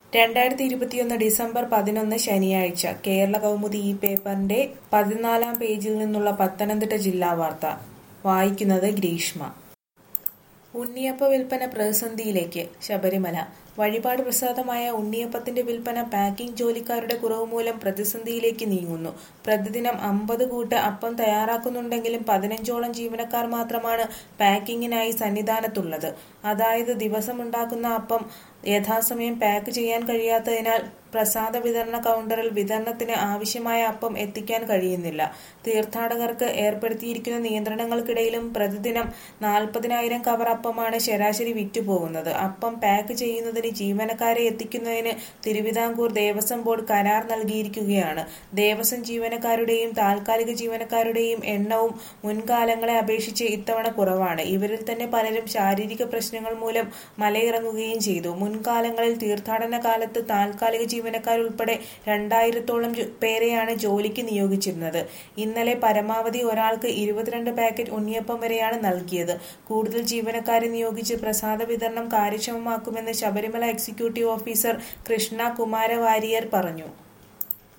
രണ്ടായിരത്തി ഇരുപത്തിയൊന്ന് ഡിസംബർ പതിനൊന്ന് ശനിയാഴ്ച കേരള കൗമുദി ഈ പേപ്പറിന്റെ പതിനാലാം പേജിൽ നിന്നുള്ള പത്തനംതിട്ട ജില്ലാ വാർത്ത വായിക്കുന്നത് ഗ്രീഷ്മ ഉണ്ണിയപ്പ വിൽപ്പന പ്രതിസന്ധിയിലേക്ക് ശബരിമല വഴിപാട് പ്രസാദമായ ഉണ്ണിയപ്പത്തിന്റെ വിൽപ്പന പാക്കിംഗ് ജോലിക്കാരുടെ കുറവ് മൂലം പ്രതിസന്ധിയിലേക്ക് നീങ്ങുന്നു പ്രതിദിനം അമ്പത് കൂട്ട് അപ്പം തയ്യാറാക്കുന്നുണ്ടെങ്കിലും പതിനഞ്ചോളം ജീവനക്കാർ മാത്രമാണ് പാക്കിങ്ങിനായി സന്നിധാനത്തുള്ളത് അതായത് ദിവസമുണ്ടാക്കുന്ന അപ്പം യഥാസമയം പാക്ക് ചെയ്യാൻ കഴിയാത്തതിനാൽ പ്രസാദ വിതരണ കൗണ്ടറിൽ വിതരണത്തിന് ആവശ്യമായ അപ്പം എത്തിക്കാൻ കഴിയുന്നില്ല തീർത്ഥാടകർക്ക് ഏർപ്പെടുത്തിയിരിക്കുന്ന നിയന്ത്രണങ്ങൾക്കിടയിലും പ്രതിദിനം നാൽപ്പതിനായിരം കവർ അപ്പമാണ് ശരാശരി വിറ്റുപോകുന്നത് അപ്പം പാക്ക് ചെയ്യുന്നതിന് ജീവനക്കാരെ എത്തിക്കുന്നതിന് തിരുവിതാംകൂർ ദേവസ്വം ബോർഡ് കരാർ നൽകിയിരിക്കുകയാണ് ദേവസ്വം ജീവനക്കാരുടെയും താൽക്കാലിക ജീവനക്കാരുടെയും എണ്ണവും മുൻകാലങ്ങളെ അപേക്ഷിച്ച് ഇത്തവണ കുറവാണ് ഇവരിൽ തന്നെ പലരും ശാരീരിക പ്രശ്നങ്ങൾ മൂലം മലയിറങ്ങുകയും ചെയ്തു മുൻകാലങ്ങളിൽ തീർത്ഥാടന കാലത്ത് താൽക്കാലിക ജീവനക്കാരുൾപ്പെടെ രണ്ടായിരത്തോളം ജോ- പേരെയാണ് ജോലിക്ക് നിയോഗിച്ചിരുന്നത് ഇന്നലെ പരമാവധി ഒരാൾക്ക് ഇരുപത്തിരണ്ട് പാക്കറ്റ് ഉണ്ണിയപ്പം വരെയാണ് നൽകിയത് കൂടുതൽ ജീവനക്കാരെ നിയോഗിച്ച് പ്രസാദ വിതരണം കാര്യക്ഷമമാക്കുമെന്ന് ശബരിമല എക്സിക്യൂട്ടീവ് ഓഫീസർ കൃഷ്ണ കുമാരവാരിയർ പറഞ്ഞു